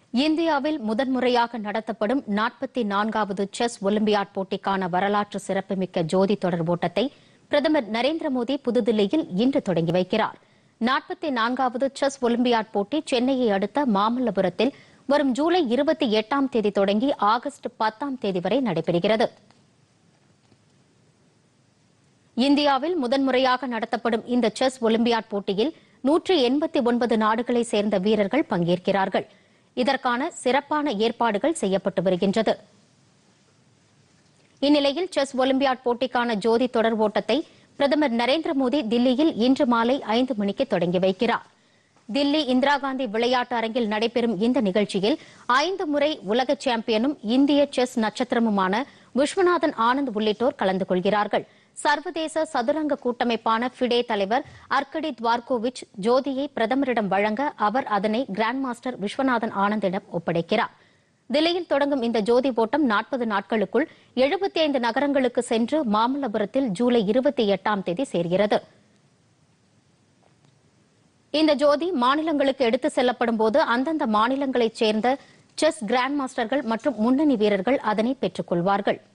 இந்தியாவில் முதன்முறையாக நடத்தப்படும் நாற்பத்தி நான்காவது செஸ் ஒலிம்பியாட் போட்டிக்கான வரலாற்று சிறப்புமிக்க ஜோதி தொடர் ஓட்டத்தை பிரதமர் நரேந்திர மோடி புதுதில்லியில் இன்று தொடங்கி வைக்கிறார் நாற்பத்தி நான்காவது செஸ் ஒலிம்பியாட் போட்டி சென்னையை அடுத்த மாமல்லபுரத்தில் வரும் ஜூலை இருபத்தி எட்டாம் தேதி தொடங்கி ஆகஸ்ட் பத்தாம் தேதி வரை நடைபெறுகிறது இந்தியாவில் முதன்முறையாக நடத்தப்படும் இந்த செஸ் ஒலிம்பியாட் போட்டியில் நூற்று எண்பத்தி ஒன்பது நாடுகளை சேர்ந்த வீரர்கள் பங்கேற்கிறார்கள் இதற்கான சிறப்பான ஏற்பாடுகள் செய்யப்பட்டு வருகின்றது இந்நிலையில் செஸ் ஒலிம்பியாட் போட்டிக்கான ஜோதி தொடர் ஓட்டத்தை பிரதமர் நரேந்திர மோடி தில்லியில் இன்று மாலை ஐந்து மணிக்கு தொடங்கி வைக்கிறார் தில்லி இந்திரா காந்தி விளையாட்டு அரங்கில் நடைபெறும் இந்த நிகழ்ச்சியில் ஐந்து முறை உலக சாம்பியனும் இந்திய செஸ் நட்சத்திரமுமான விஸ்வநாதன் ஆனந்த் உள்ளிட்டோர் கலந்து கொள்கிறார்கள் சர்வதேச சதுரங்க கூட்டமைப்பான ஃபிடே தலைவர் அர்கடி துவார்கோவிச் ஜோதியை பிரதமரிடம் வழங்க அவர் அதனை கிராண்ட் மாஸ்டர் விஸ்வநாதன் ஆனந்திடம் ஒப்படைக்கிறார் தில்லியில் தொடங்கும் இந்த ஜோதி ஓட்டம் நாற்பது நாட்களுக்குள் எழுபத்தி ஐந்து நகரங்களுக்கு சென்று மாமல்லபுரத்தில் ஜூலை இருபத்தி எட்டாம் தேதி சேர்கிறது இந்த ஜோதி மாநிலங்களுக்கு எடுத்து செல்லப்படும் போது அந்தந்த மாநிலங்களைச் சேர்ந்த செஸ் கிராண்ட் மாஸ்டர்கள் மற்றும் முன்னணி வீரர்கள் அதனை பெற்றுக் கொள்வார்கள்